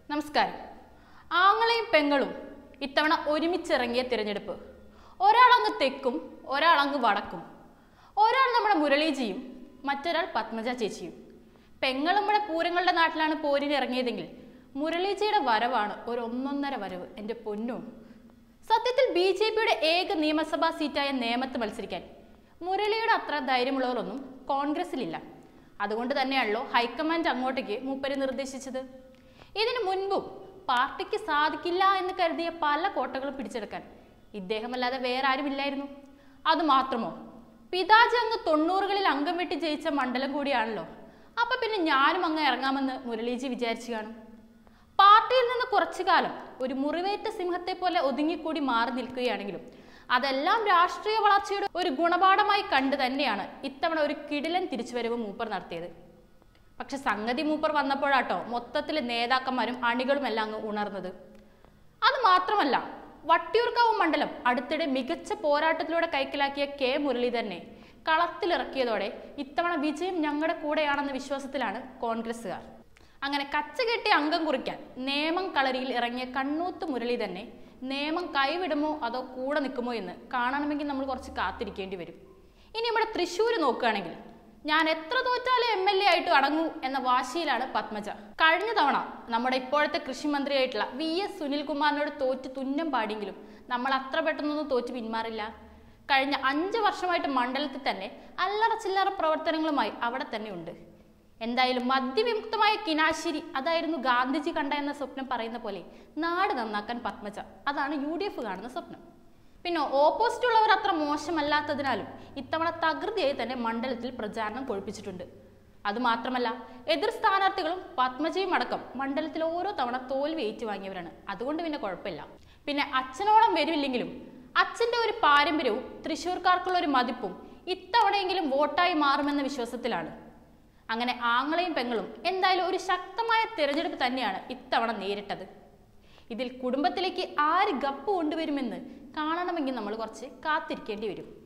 നമസ്കാരം ആങ്ങളെയും പെങ്ങളും ഇത്തവണ ഒരുമിച്ചിറങ്ങിയ തിരഞ്ഞെടുപ്പ് ഒരാളങ്ങ് തെക്കും ഒരാളങ്ങ് വടക്കും ഒരാൾ നമ്മുടെ മുരളീജിയും മറ്റൊരാൾ പത്മജ ചേച്ചിയും പെങ്ങളും ഇവിടെ പൂരങ്ങളുടെ നാട്ടിലാണ് പോരിന് ഇറങ്ങിയതെങ്കിൽ മുരളീജിയുടെ വരവാണ് ഒരു ഒന്നൊന്നര വരവ് എൻ്റെ പൊന്നു സത്യത്തിൽ ബി ജെ പിയുടെ ഏക നിയമസഭാ സീറ്റായ നേമത്ത് മത്സരിക്കാൻ മുരളിയുടെ അത്ര ധൈര്യമുള്ളവരൊന്നും കോൺഗ്രസിലില്ല അതുകൊണ്ട് തന്നെയാണല്ലോ ഹൈക്കമാൻഡ് അങ്ങോട്ടേക്ക് മൂപ്പര് നിർദ്ദേശിച്ചത് ഇതിനു മുൻപും പാർട്ടിക്ക് സാധിക്കില്ല എന്ന് കരുതിയ പല കോട്ടകളും പിടിച്ചെടുക്കാൻ ഇദ്ദേഹമല്ലാതെ വേറെ ആരുമില്ലായിരുന്നു അത് മാത്രമോ പിതാജി അങ്ങ് തൊണ്ണൂറുകളിൽ അംഗം വെട്ടി ജയിച്ച മണ്ഡലം കൂടിയാണല്ലോ അപ്പൊ പിന്നെ ഞാനും അങ്ങ് ഇറങ്ങാമെന്ന് മുരളീജി വിചാരിച്ചു കാണും പാർട്ടിയിൽ നിന്ന് കുറച്ചു കാലം ഒരു മുറിവേറ്റ സിംഹത്തെ പോലെ ഒതുങ്ങിക്കൂടി മാറി നിൽക്കുകയാണെങ്കിലും അതെല്ലാം രാഷ്ട്രീയ വളർച്ചയുടെ ഒരു ഗുണപാഠമായി കണ്ടു തന്നെയാണ് ഇത്തവണ ഒരു കിടിലൻ തിരിച്ചുവരവ് മൂപ്പർ നടത്തിയത് പക്ഷെ സംഗതി മൂപ്പർ വന്നപ്പോഴാട്ടോ മൊത്തത്തിൽ നേതാക്കന്മാരും അണികളും എല്ലാം അങ്ങ് ഉണർന്നത് അത് മാത്രമല്ല വട്ടിയൂർക്കാവ് മണ്ഡലം അടുത്തിടെ മികച്ച പോരാട്ടത്തിലൂടെ കൈക്കലാക്കിയ കെ മുരളീധരനെ കളത്തിലിറക്കിയതോടെ ഇത്തവണ വിജയം ഞങ്ങളുടെ കൂടെയാണെന്ന വിശ്വാസത്തിലാണ് കോൺഗ്രസ്സുകാർ അങ്ങനെ കച്ചകെട്ടി അംഗം കുറിക്കാൻ നേമം കളരിയിൽ ഇറങ്ങിയ കണ്ണൂത്ത് മുരളീധരനെ നിയമം കൈവിടുമോ അതോ കൂടെ നിൽക്കുമോ എന്ന് കാണണമെങ്കിൽ നമ്മൾ കുറച്ച് കാത്തിരിക്കേണ്ടി വരും ഇനി നമ്മുടെ തൃശ്ശൂർ നോക്കുകയാണെങ്കിൽ ഞാൻ എത്ര തോറ്റാലും എം എൽ എ ആയിട്ട് അടങ്ങൂ എന്ന വാശിയിലാണ് പത്മജ കഴിഞ്ഞ തവണ നമ്മുടെ ഇപ്പോഴത്തെ കൃഷിമന്ത്രിയായിട്ടുള്ള വി എസ് സുനിൽകുമാറിനോട് തോറ്റ് തുന്നം പാടിയെങ്കിലും നമ്മൾ അത്ര പെട്ടെന്നൊന്നും തോറ്റ് പിന്മാറില്ല കഴിഞ്ഞ അഞ്ച് വർഷമായിട്ട് മണ്ഡലത്തിൽ തന്നെ അല്ലറ ചില്ലറ പ്രവർത്തനങ്ങളുമായി അവിടെ തന്നെ ഉണ്ട് എന്തായാലും മദ്യവിമുക്തമായ കിനാശിരി അതായിരുന്നു ഗാന്ധിജി കണ്ട എന്ന സ്വപ്നം പറയുന്ന പോലെ നാട് നന്നാക്കാൻ പത്മജ അതാണ് യു ഡി എഫ് കാണുന്ന സ്വപ്നം പിന്നെ ഓപ്പോസിറ്റ് ഉള്ളവർ അത്ര മോശമല്ലാത്തതിനാലും ഇത്തവണ തകൃതിയായി തന്നെ മണ്ഡലത്തിൽ പ്രചാരണം കൊഴുപ്പിച്ചിട്ടുണ്ട് അതുമാത്രമല്ല എതിർ സ്ഥാനാർത്ഥികളും പത്മജയും അടക്കം മണ്ഡലത്തിൽ ഓരോ തവണ തോൽവി ഏറ്റുവാങ്ങിയവരാണ് അതുകൊണ്ട് പിന്നെ കുഴപ്പമില്ല പിന്നെ അച്ഛനോളം വരുമില്ലെങ്കിലും അച്ഛന്റെ ഒരു പാരമ്പര്യവും തൃശ്ശൂർക്കാർക്കുള്ള ഒരു മതിപ്പും ഇത്തവണയെങ്കിലും വോട്ടായി മാറുമെന്ന വിശ്വാസത്തിലാണ് അങ്ങനെ ആങ്ങളെയും പെങ്ങളും എന്തായാലും ഒരു ശക്തമായ തിരഞ്ഞെടുപ്പ് തന്നെയാണ് ഇത്തവണ നേരിട്ടത് ഇതിൽ കുടുംബത്തിലേക്ക് ആര് ഗപ്പ് കൊണ്ടുവരുമെന്ന് കാണണമെങ്കിൽ നമ്മൾ കുറച്ച് കാത്തിരിക്കേണ്ടി വരും